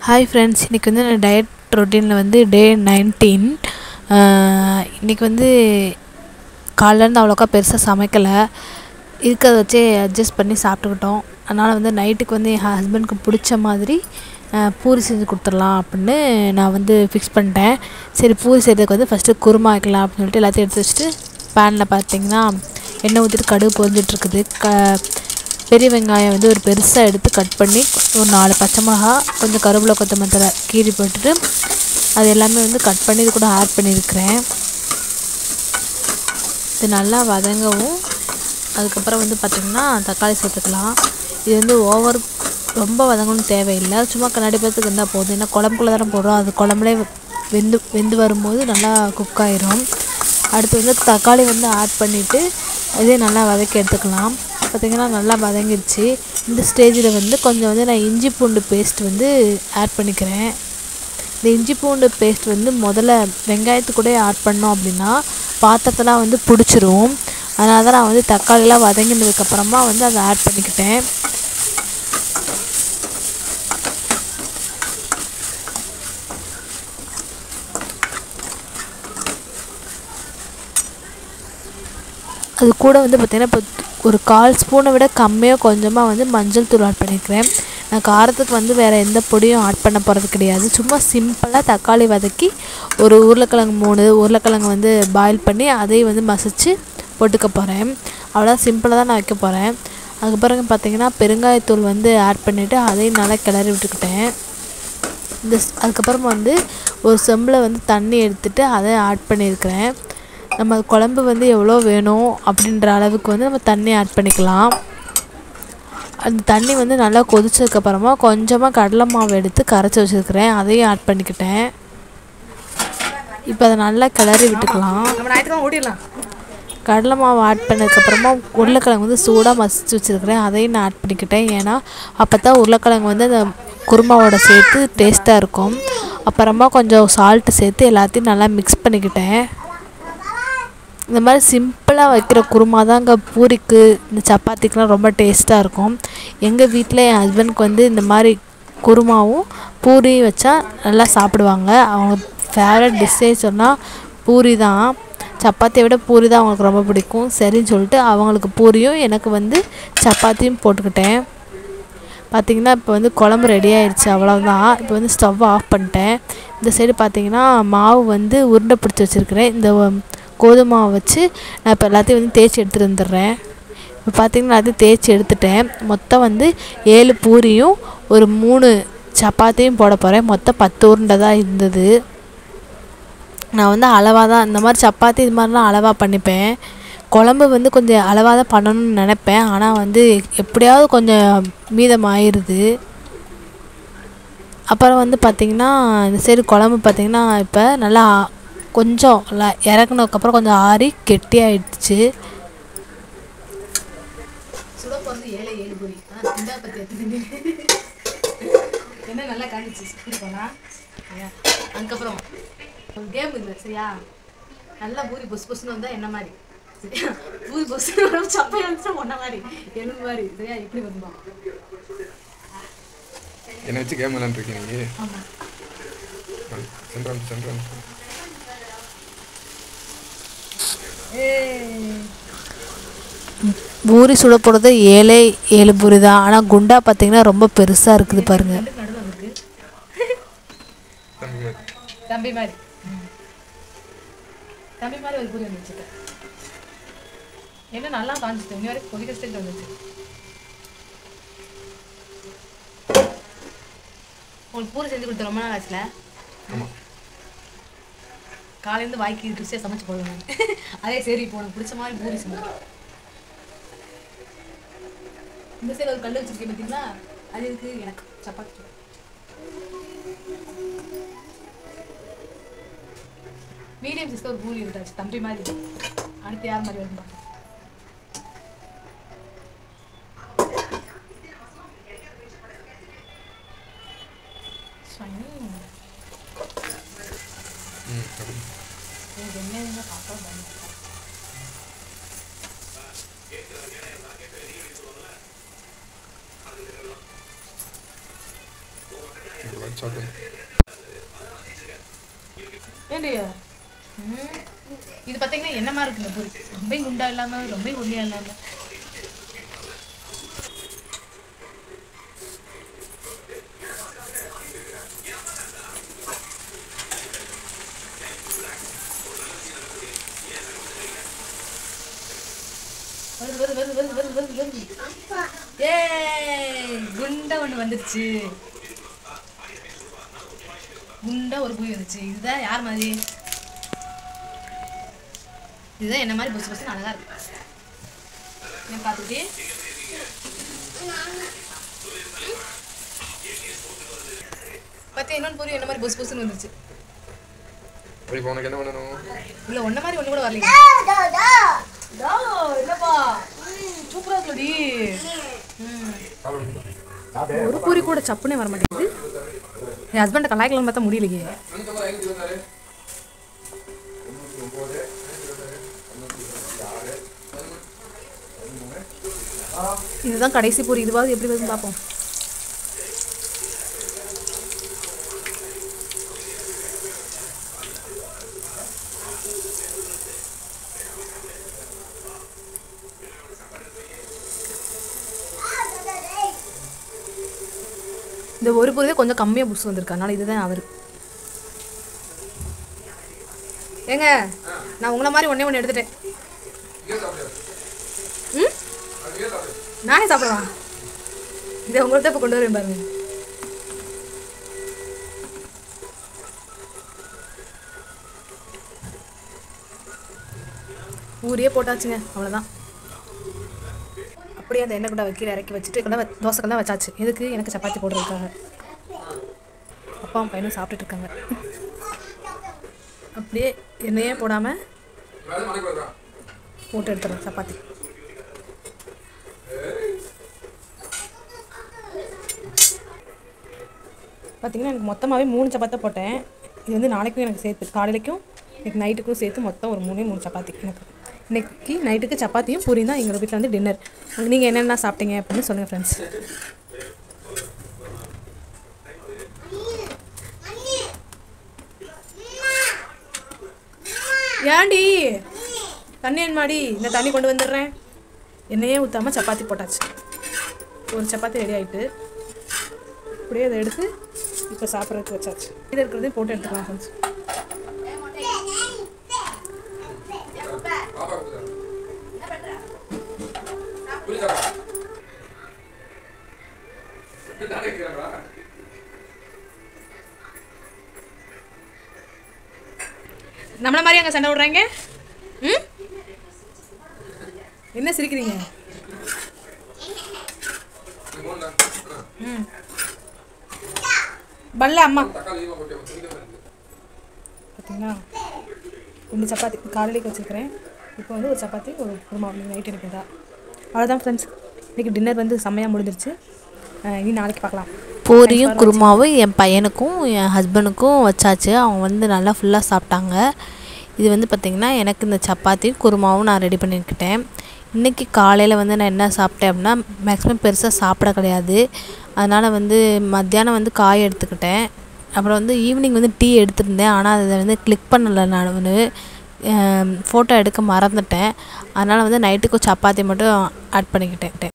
Hi friends இன்றைக்கி வந்து நான் டயட் ரொட்டீனில் வந்து டே நைன்டீன் இன்றைக்கி வந்து காலைலேருந்து அவ்வளோக்கா பெருசாக சமைக்கலை இருக்கிறத வச்சே அட்ஜஸ்ட் பண்ணி சாப்பிட்டுக்கிட்டோம் அதனால் வந்து நைட்டுக்கு வந்து என் ஹஸ்பண்டுக்கு பிடிச்ச மாதிரி அஹ், பூரி செஞ்சு கொடுத்துடலாம் அப்படின்னு நான் வந்து ஃபிக்ஸ் பண்ணிட்டேன் சரி பூரி செய்கிறதுக்கு வந்து ஃபஸ்ட்டு குருமா வைக்கலாம் அப்படின்னு சொல்லிட்டு எல்லாத்தையும் எடுத்து வச்சுட்டு பேனில் பார்த்தீங்கன்னா எண்ணெய் ஊற்றிட்டு கடுகு பொரிஞ்சிட்ருக்குது க பெரிய வெங்காயம் வந்து ஒரு பெருசாக எடுத்து கட் பண்ணி ஒரு நாலு பச்சை மிளகா கொஞ்சம் கருவேப்பிலை கொத்தமல்லி தழை கீறி போட்டுட்டு அது எல்லாமே வந்து கட் பண்ணி இது கூட ஆட் பண்ணியிருக்கிறேன் இது நல்லா வதங்கவும் அதுக்கப்புறம் வந்து பார்த்திங்கன்னா தக்காளி சேர்த்துக்கலாம் இது வந்து ஓவர் ரொம்ப வதங்கணும்னு தேவையில்லை சும்மா கண்ணாடி பத்துக்கு இருந்தால் போதும் ஏன்னா குழம்புக்குள்ள தானே போடுறோம் அது குழம்புலே வெந்து வெந்து வரும்போது நல்லா குக் ஆயிரும் அடுத்து வந்து தக்காளி வந்து ஆட் பண்ணிவிட்டு இதே நல்லா வதக்கி எடுத்துக்கலாம் பார்த்திங்கன்னா நல்லா வதங்கிடுச்சு இந்த ஸ்டேஜில் வந்து கொஞ்சம் வந்து நான் இஞ்சி பூண்டு பேஸ்ட் வந்து ஆட் பண்ணிக்கிறேன் இந்த இஞ்சி பூண்டு பேஸ்ட் வந்து முதல்ல வெங்காயத்து கூட ஆட் பண்ணோம் அப்படின்னா பாத்திரத்தெல்லாம் வந்து பிடிச்சிரும் அதனால தான் நான் வந்து தக்காளிலாம் வதங்கினதுக்கப்புறமா வந்து அதை ஆட் பண்ணிக்கிட்டேன் அது கூட வந்து பார்த்திங்கன்னா இப்போ ஒரு கால் ஸ்பூனை விட கம்மியாக கொஞ்சமாக வந்து மஞ்சள் தூள் ஆட் பண்ணிக்கிறேன் நான் காரத்துக்கு வந்து வேறு எந்த பொடியும் ஆட் பண்ண போகிறது கிடையாது சும்மா சிம்பிளாக தக்காளி வதக்கி ஒரு உருளைக்கிழங்கு மூணு உருளைக்கிழங்கு வந்து பாயில் பண்ணி அதையும் வந்து மசிச்சு போட்டுக்க போகிறேன் அவ்வளோ சிம்பிளாக தான் நான் வைக்க போகிறேன் அதுக்கப்புறம் பார்த்தீங்கன்னா பெருங்காயத்தூள் வந்து ஆட் பண்ணிவிட்டு அதையும் நல்லா கிளறி விட்டுக்கிட்டேன் இந்த ஸ்- அதுக்கப்புறமா வந்து ஒரு செம்பில் வந்து தண்ணி எடுத்துட்டு அதை ஆட் பண்ணியிருக்கிறேன் நம்ம குழம்பு வந்து எவ்வளோ வேணும் அப்படின்ற அளவுக்கு வந்து நம்ம தண்ணி ஆட் பண்ணிக்கலாம் அந்த தண்ணி வந்து நல்லா கொதிச்சதுக்கப்புறமா கொஞ்சமாக கடலை மாவு எடுத்து கரைச்சி வச்சுருக்கிறேன் அதையும் ஆட் பண்ணிக்கிட்டேன் இப்போ அதை நல்லா கிளறி விட்டுக்கலாம் நம்ம ஞாயிற்றுக்கிழமை ஓடிடலாம் கடலை மாவு ஆட் பண்ணதுக்கப்புறமா உருளைக்கிழங்கு வந்து சூடாக மசிச்சு வச்சுருக்கிறேன் அதையும் நான் ஆட் பண்ணிக்கிட்டேன் ஏன்னா அப்போ தான் உருளைக்கிழங்கு வந்து அந்த குருமாவோட சேர்த்து டேஸ்ட்டாக இருக்கும் அப்புறமா கொஞ்சம் சால்ட்டு சேர்த்து எல்லாத்தையும் நல்லா மிக்ஸ் பண்ணிக்கிட்டேன் இந்த மாதிரி சிம்பிளாக வைக்கிற குருமா தாங்க பூரிக்கு இந்த சப்பாத்திக்கெலாம் ரொம்ப டேஸ்ட்டாக இருக்கும் எங்கள் வீட்டில் என் ஹஸ்பண்டுக்கு வந்து இந்த மாதிரி குருமாவும் பூரி வச்சா நல்லா சாப்பிடுவாங்க அவங்க ஃபேவரட் டிஷ்ஷே சொன்னால் பூரி தான் சப்பாத்தியை விட பூரி தான் அவங்களுக்கு ரொம்ப பிடிக்கும் சரின்னு சொல்லிட்டு அவங்களுக்கு பூரியும் எனக்கு வந்து சப்பாத்தியும் போட்டுக்கிட்டேன் பார்த்தீங்கன்னா இப்போ வந்து குழம்பு ரெடி ஆயிடுச்சு அவ்வளோதான் இப்போ வந்து ஸ்டவ் ஆஃப் பண்ணிட்டேன் இந்த சைடு பார்த்தீங்கன்னா மாவு வந்து உருண்டை பிடிச்சி வச்சுருக்கிறேன் இந்த வ- கோதுமை மாவை வச்சு நான் இப்போ எல்லாத்தையும் வந்து தேய்ச்சி எடுத்துகிட்டு வந்துடுறேன் இப்போ பார்த்தீங்கன்னா அது தேய்ச்சி எடுத்துட்டேன் மொத்தம் வந்து ஏழு பூரியும் ஒரு மூணு சப்பாத்தியும் போட போகிறேன் மொத்தம் பத்து உருண்டை தான் இருந்தது நான் வந்து அளவாக தான் இந்த மாதிரி சப்பாத்தி இது மாதிரிலாம் அளவாக பண்ணிப்பேன் குழம்பு வந்து கொஞ்சம் அளவாக தான் பண்ணணும்னு நினைப்பேன் ஆனால் வந்து எப்படியாவது கொஞ்சம் மீதம் ஆயிடுது அப்புறம் வந்து பார்த்திங்கன்னா இந்த சைடு குழம்பு பார்த்திங்கன்னா இப்போ நல்லா கொஞ்சம் ல- இறக்குனதுக்கப்புறம் கொஞ்சம் ஆறி கெட்டியாயிடுச்சு சுடப்பு வந்து ஏழை ஏழு பூரி ஆனால் திண்டா பற்றி எடுத்துக்கிட்டு என்ன நல்லா காணிச்சு இப்படி போனா சரியா அதுக்கப்புறம் ஒரு கேம் இல்லை சரியா நல்லா பூரி பொசு பொசுன்னு வந்தால் என்ன மாதிரி சரியா பூரி பொசுன்னு வரும் சப்பையா இருந்துச்சா ஒன்ன மாதிரி எலும்பு மாதிரி சரியா இப்படி வந்துமா என்னை வச்சு கேம் விளாண்டுருக்கீங்க நீ ஆமாம் சென்றான் சென்றான் பூரி சுட போடுறது ஏழே ஏழு பூரி தான் ஆனால் குண்டா பார்த்தீங்கன்னா ரொம்ப பெருசாக இருக்குது பாருங்கள் நடுவில் இருக்கு தம்பி மாதிரி தம்பி மாதிரி தம்பி மாதிரி ஒரு பூரி வந்துச்சு என்ன நல்லா காஞ்சிட்டு இன்னி வரைக்கும் கொதிக்க ஸ்டேஜ் வந்துச்சு உங்களுக்கு பூரி செஞ்சு கொடுத்து ரொம்ப நாள் ஆச்சுல ஆமாம் காலையிலேருந்து வாய்க்கு ருசியாக சமைச்சு போடுவேன் நான். அதே சரி இப்போ உனக்கு பிடிச்ச மாதிரி பூரி செஞ்சு இந்த சைடு ஒரு கல் வச்சிருக்கேன் பார்த்தீங்களா அது இருக்கு எனக்கு சப்பாத்தி மீடியம் சைஸ்க்கு ஒரு பூரி இருந்தாச்சு தம்பி மாதிரி அடுத்து யார் மாதிரி வரும்பா ம் அப்படி என்ன பார்க்க பயன்படுத்த இப்படி சாப்பிடுங்க ஏண்டி ம், இது பார்த்தீங்கன்னா என்ன மாதிரி இருக்குங்க பூரி ரொம்ப குண்டா இல்லாம ரொம்ப ஒல்லியா இல்லாம வருது வருது வருது வருது வருது வருது வருது ஏய் குண்டா ஒண்ணு வந்துருச்சு குண்டா ஒரு பூய் வந்துச்சு இதுதான் யார் மாதிரி இதுதான் என்ன மாதிரி புதுசு புதுசு அழகா இருக்கு ஏன் பார்த்துட்டு பார்த்து இன்னொன்று பூரி என்ன மாதிரி புதுசு புதுசுன்னு வந்துருச்சு அப்படி இப்போ உனக்கு என்ன பண்ணணும் இல்ல ஒன்ன மாதிரி ஒண்ணு கூட வரலைங்க டா, என்னப்பா சூப்பரா இருக்குடி ஒரு பூரி கூட சப்புனே வர மாட்டேங்குது என் ஹஸ்பண்டை கலாய்க்கலாம் பார்த்தா முடியலையே இதுதான் கடைசி பூரி இதுவாவது எப்படி வருதுன்னு பார்ப்போம் இந்த ஒரு பொருளே கொஞ்சம் கம்மியாக புதுசு வந்திருக்கு அதனால இதுதான் அவர் ஏங்க நான் உங்களை மாதிரி ஒன்றே ஒன்று எடுத்துட்டேன் ம் நானே சாப்பிடலாம் இதை உங்கள்கிட்ட இப்போ கொண்டு வரேன் பாருங்க ஊரே போட்டாச்சுங்க அவ்வளோதான் அப்படியே அந்த எண்ணெய் கூட வைக்கிற இறக்கி வச்சுட்டு கூட தோசை கூட வச்சாச்சு எதுக்கு எனக்கு சப்பாத்தி போடுறதுக்காக அப்பாவும் பையனும் சாப்பிட்டுட்டு இருக்காங்க அப்படியே எண்ணெயே போடாமல் போட்டு எடுத்துறோம் சப்பாத்தி பார்த்தீங்கன்னா எனக்கு மொத்தமாகவே மூணு சப்பாத்தி போட்டேன் இது வந்து நாளைக்கும் எனக்கு சேர்த்து காலையிலைக்கும் எனக்கு நைட்டுக்கும் சேர்த்து மொத்தம் ஒரு மூணே மூணு சப்பாத்தி எனக்கு இன்னைக்கு நைட்டுக்கு சப்பாத்தியும் பூரியும் தான் எங்கள் வீட்டில் வந்து டின்னர் நீங்கள் என்னென்ன சாப்பிட்டீங்க அப்படின்னு சொல்லுங்கள் ஃப்ரெண்ட்ஸ் ஏன்டி தண்ணி மாடி இந்த தண்ணி கொண்டு வந்துடுறேன் எண்ணெயே ஊற்றாமல் சப்பாத்தி போட்டாச்சு ஒரு சப்பாத்தி ரெடி ஆயிட்டு அப்படியே அதை எடுத்து இப்போ சாப்பிட்றதுக்கு வச்சாச்சு இது இருக்கிறதையும் போட்டு எடுத்துக்கலாம் ஃப்ரெண்ட்ஸ் நம்மள மாதிரி அங்கே சண்டை விடுறாங்க ம் என்ன சிரிக்கிறீங்க ம் பல்ல அம்மா பார்த்தீங்களா ரெண்டு சப்பாத்தி காலையிலேக்கு வச்சுருக்கிறேன் இப்போ வந்து ஒரு சப்பாத்தி ஒரு குருமா நைட் எனக்கு இதா அவ்வளோதான் ஃப்ரெண்ட்ஸ் இன்றைக்கி டின்னர் வந்து செம்மையாக முடிஞ்சிருச்சு அஹ் இனி நாளைக்கு பார்க்கலாம் பூரியும் குருமாவும் என் பையனுக்கும் என் ஹஸ்பண்டுக்கும் வச்சாச்சு அவங்க வந்து நல்லா ஃபுல்லாக சாப்பிட்டாங்க இது வந்து பார்த்திங்கன்னா எனக்கு இந்த சப்பாத்தியும் குருமாவும் நான் ரெடி பண்ணிக்கிட்டேன் இன்றைக்கி காலையில் வந்து நான் என்ன சாப்பிட்டேன் அப்படின்னா மேக்ஸிமம் பெருசாக சாப்பிட கிடையாது அதனால் வந்து மத்தியானம் வந்து காய் எடுத்துக்கிட்டேன் அப்புறம் வந்து ஈவினிங் வந்து டீ எடுத்திருந்தேன் ஆனால் அதை வந்து கிளிக் பண்ணலை நான் வந்து ஃபோட்டோ எடுக்க மறந்துட்டேன் அதனால் வந்து நைட்டுக்கு சப்பாத்தி மட்டும் ஆட் பண்ணிக்கிட்டேன்